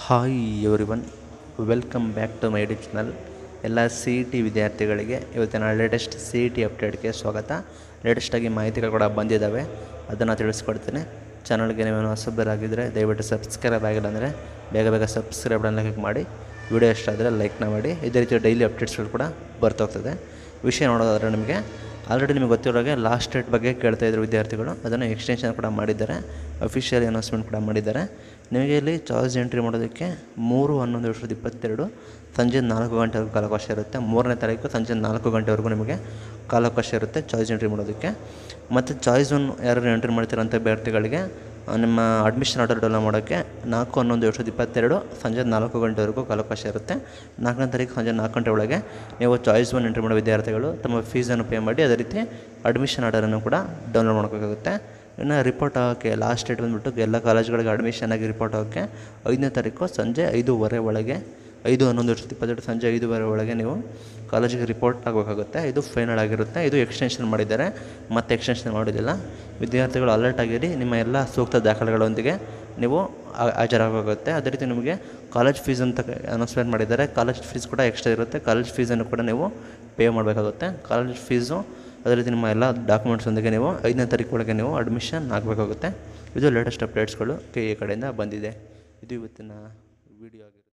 hi everyone welcome back to my YouTube channel ಎಲ್ಲ C E T ವಿದ್ಯಾರ್ಥಿಗಳಿಗೆ ಇವತ್ತಿನ latest C E T ಅಪ್ಡೇಟ್ಗೆ ಸ್ವಾಗತ ಲೇಟೆಸ್ಟಾಗಿ ಮಾಹಿತಿಗಳು ಕೂಡ ಬಂದಿದ್ದಾವೆ ಅದನ್ನು ತಿಳಿಸ್ಕೊಡ್ತೀನಿ ಚಾನಲ್ಗೆ ನೀವೇನು ಹೊಸಬರಾಗಿದ್ದರೆ ದಯವಿಟ್ಟು ಸಬ್ಸ್ಕ್ರೈಬ್ ಆಗಿಲ್ಲ ಅಂದರೆ ಬೇಗ ಬೇಗ ಸಬ್ಸ್ಕ್ರೈಬ್ ಬಟನ್ ಕ್ಲಿಕ್ ಮಾಡಿ ವಿಡಿಯೋ ಇಷ್ಟ ಆದರೆ ಲೈಕ್ನ ಮಾಡಿ ಇದೇ ರೀತಿ ಡೈಲಿ ಅಪ್ಡೇಟ್ಸ್ಗಳು ಕೂಡ ಬರ್ತಾ ವಿಷಯ ನೋಡೋದಾದರೆ ನಿಮಗೆ ಆಲ್ರೆಡಿ ನಿಮಗೆ ಗೊತ್ತಿರೋಗೆ ಲಾಸ್ಟ್ ಡೇಟ್ ಬಗ್ಗೆ ಕೇಳ್ತಾ ಇದ್ರು ವಿದ್ಯಾರ್ಥಿಗಳು ಅದನ್ನು ಎಕ್ಸ್ಟೆನ್ಷನ್ ಕೂಡ ಮಾಡಿದ್ದಾರೆ ಅಫಿಷಿಯಲ್ ಅನೌನ್ಸ್ಮೆಂಟ್ ಕೂಡ ಮಾಡಿದ್ದಾರೆ ನಿಮಗೆ ಇಲ್ಲಿ ಚಾರ್ಜ್ ಎಂಟ್ರಿ ಮಾಡೋದಕ್ಕೆ ಮೂರು ಹನ್ನೊಂದು ಎರಡು ಸಾವಿರದ ಇಪ್ಪತ್ತೆರಡು ಸಂಜೆ ನಾಲ್ಕು ಗಂಟೆವರೆಗೂ ಕಾಲಾವಕಾಶ ಇರುತ್ತೆ ಮೂರನೇ ತಾರೀಕು ಸಂಜೆ ನಾಲ್ಕು ಗಂಟೆವರೆಗೂ ನಿಮಗೆ ಕಾಲಾವಕಾಶ ಇರುತ್ತೆ ಚಾಯ್ಸ್ ಎಂಟ್ರಿ ಮಾಡೋದಕ್ಕೆ ಮತ್ತು ಚಾಯ್ಸ್ ಒನ್ ಯಾರು ಎಂಟ್ರಿ ಮಾಡ್ತೀರಂಥ ಅಭ್ಯರ್ಥಿಗಳಿಗೆ ಆ, ನಿಮ್ಮ ಅಡ್ಮಿಷನ್ ಆರ್ಡರ್ ಡೌನ್ಲೋಡ್ ಮಾಡೋಕ್ಕೆ ನಾಲ್ಕು ಹನ್ನೊಂದು ಎರಡು ಸಾವಿರದ ಇಪ್ಪತ್ತೆರಡು ಸಂಜೆ ನಾಲ್ಕು ಗಂಟೆವರೆಗೂ ಕಾಲಾವಕಾಶ ಇರುತ್ತೆ ನಾಲ್ಕನೇ ತಾರೀಕು ಸಂಜೆ ನಾಲ್ಕು ಗಂಟೆ ಒಳಗೆ ನೀವು ಚಾಯ್ಸ್ ಒನ್ ಎಂಟ್ರಿ ಮಾಡೋ ವಿದ್ಯಾರ್ಥಿಗಳು ತಮ್ಮ ಫೀಸನ್ನು ಪೇ ಮಾಡಿ ಅದೇ ರೀತಿ ಅಡ್ಮಿಷನ್ ಆರ್ಡರನ್ನು ಕೂಡ ಡೌನ್ಲೋಡ್ ಮಾಡ್ಕೋಬೇಕಾಗುತ್ತೆ ಇನ್ನು ರಿಪೋರ್ಟ್ ಆಗೋಕ್ಕೆ ಲಾಸ್ಟ್ ಡೇಟ್ ಬಂದುಬಿಟ್ಟು ಎಲ್ಲ ಕಾಲೇಜ್ಗಳಿಗೆ ಅಡ್ಮಿಷನ್ ಆಗಿ ರಿಪೋರ್ಟ್ ಆಗೋಕ್ಕೆ ಐದನೇ ತಾರೀಕು ಸಂಜೆ ಐದೂವರೆ ಒಳಗೆ ಐದು ಹನ್ನೊಂದು ಎರಡು ಸಾವಿರದ ಇಪ್ಪತ್ತೆರಡು ಸಂಜೆ ಐದೂವರೆ ಒಳಗೆ ನೀವು ಕಾಲೇಜಿಗೆ ರಿಪೋರ್ಟ್ ಆಗಬೇಕಾಗುತ್ತೆ ಇದು ಫೈನಲ್ ಆಗಿರುತ್ತೆ ಇದು ಎಕ್ಸ್ಟೆನ್ಷನ್ ಮಾಡಿದ್ದಾರೆ ಮತ್ತೆ ಎಕ್ಸ್ಟೆನ್ಷನ್ ಮಾಡೋದಿಲ್ಲ ವಿದ್ಯಾರ್ಥಿಗಳು ಅಲರ್ಟ್ ಆಗಿರಿ ನಿಮ್ಮ ಎಲ್ಲ ಸೂಕ್ತ ದಾಖಲೆಗಳೊಂದಿಗೆ ನೀವು ಆ- ಹಾಜರಾಗಬೇಕಾಗುತ್ತೆ ಅದೇ ರೀತಿ ನಿಮಗೆ ಕಾಲೇಜ್ ಫೀಸ್ ಅಂತ ಅನೌನ್ಸ್ಮೆಂಟ್ ಮಾಡಿದ್ದಾರೆ ಕಾಲೇಜ್ ಫೀಸ್ ಕೂಡ ಎಕ್ಸ್ಟ್ರಾ ಇರುತ್ತೆ ಕಾಲೇಜ್ ಫೀಸನ್ನು ಕೂಡ ನೀವು ಪೇ ಮಾಡಬೇಕಾಗುತ್ತೆ ಕಾಲೇಜ್ ಫೀಸು ಅದೇ ರೀತಿ ನಿಮ್ಮ ಎಲ್ಲ ಡಾಕ್ಯುಮೆಂಟ್ಸೊಂದಿಗೆ ನೀವು ಐದನೇ ತಾರೀಕು ಒಳಗೆ ನೀವು ಅಡ್ಮಿಷನ್ ಆಗಬೇಕಾಗುತ್ತೆ ಇದು ಲೇಟೆಸ್ಟ್ ಅಪ್ಡೇಟ್ಸ್ಗಳು ಕೆ ಎ ಕಡೆಯಿಂದ ಬಂದಿದೆ ಇದು ಇವತ್ತಿನ ವಿಡಿಯೋ ಆಗಿರುತ್ತೆ